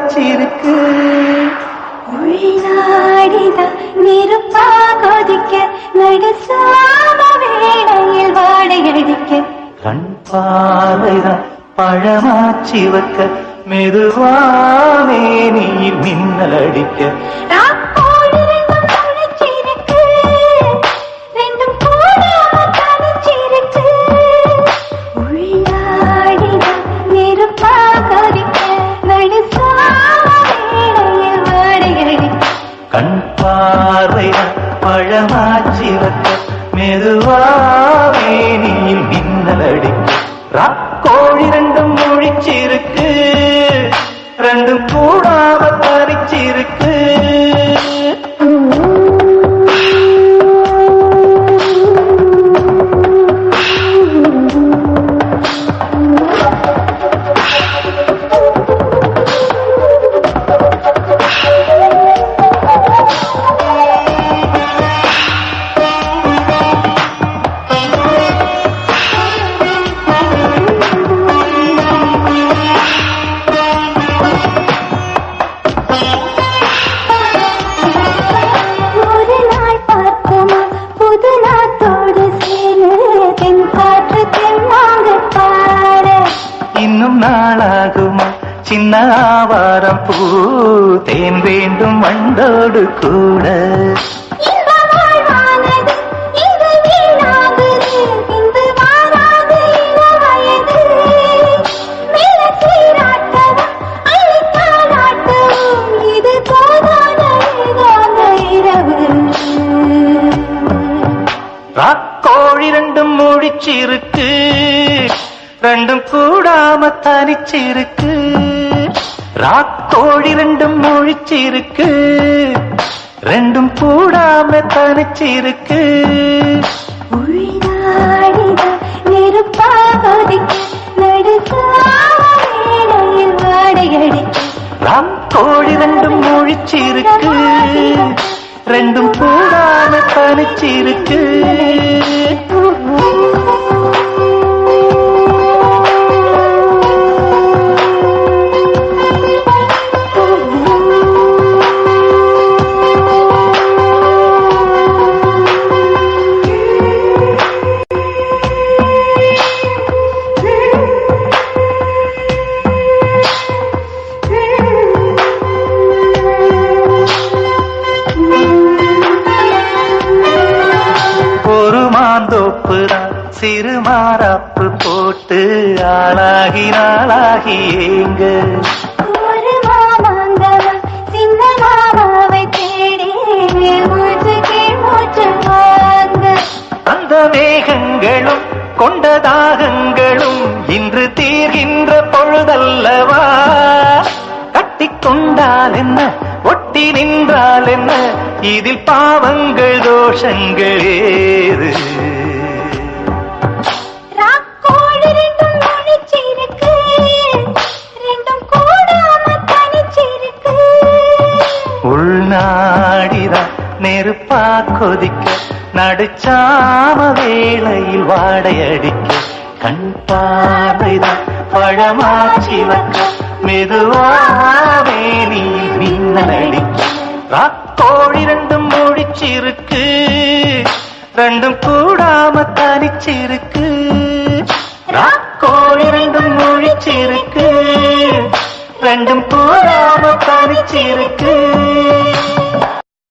பறிச்சிருக்கு உள்நாடிதான் நெருப்பா கொதிக்க நடுசாம வேளையில் வாடையடிக்க கண் பார்வைதான் பழமாச்சி வைக்க மெதுவாமே நீ மின்னல் அடிக்க ராக்கோடு ரெண்டும் முளைச்சிருக்கு, ரெண்டும் கூடாம தனிச்சிருக்கு. உள்ளாடிதான் நெருப்பா கொதிக்க நடுசாம வேளையில் வாடையடிக்க கண் பார்வைதான் பழமாச்சி வைக்க மெதுவாமே நீ மின்னல் அடிக்க ராக்கோழி ரெண்டும் முழிச்சிருக்கு ரெண்டும் கூடாம பறிச்சிருக்கு ஒரு நாள் பார்த்தோமா புது நாத்தோடு சேரு தென் காற்று தென்னாங்க பாட இன்னும் நாளாகுமா சின்ன ஆவாரம் பூ தேன் வேண்டும் வண்டோடு கூட இந்த வாழ்வானது இது வீணாகுது இந்த மாறாது இள வயது மேல சீராட்டவும் அழித்தாலாட்டவும் இது போதாத ஏகாந்த இரவு ராக்கோழி ரெண்டும் முழிச்சிருக்கு ரெண்டும் கூடாம தனிச்சிருக்கு ராக்கோழி ரெண்டும் முழிச்சிருக்கு ரெண்டும் கூடாம தனிச்சிருக்கு உள்நாடிதான் நெருப்பா கொதிக்க நடுசாலையில் வாடையடிக்க ராக்கோழி ரெண்டும் முழிச்சிருக்கு ரெண்டும் கூடாம தனிச்சிருக்கு ஒரு மாந்தோப்பு தான் சிறு மாறாப்பு போட்டு ஆளாகி நாளாகி ஏங்க ஒரு மாமாங்கவன் சின்ன மாமாவை தேடி மூச்சு கீழ் மூச்சு வாங்க அந்த வேகங்களும் கொண்ட தாகங்களும் இன்று தீர்கின்ற பொழுதல்லவா கட்டிக்கொண்டால் என்ன ஒட்டி நின்றால் என்ன இதில் பாவங்கள் தோஷங்கள் ஏது ராக்கோடு ரெண்டும் முழிச்சிருக்கு ரெண்டும் கூடாம தனிச்சிருக்கு உள்நாடிதான் நெருப்பா கொதிக்க நடுச்சாம வேளையில் வாடையடிக்க கண் பார்வைதான் பழமாச்சி வைக்க மெதுவாவே நீ மின்னல் அடிக்க ராக்கோழி ரெண்டும் முடிச்சிருக்கு ரெண்டும் கூடாம தனிச்சிருக்கு ராக்கோழி ரெண்டும் முழிச்சிருக்கு ரெண்டும் கூடாம தனிச்சிருக்கு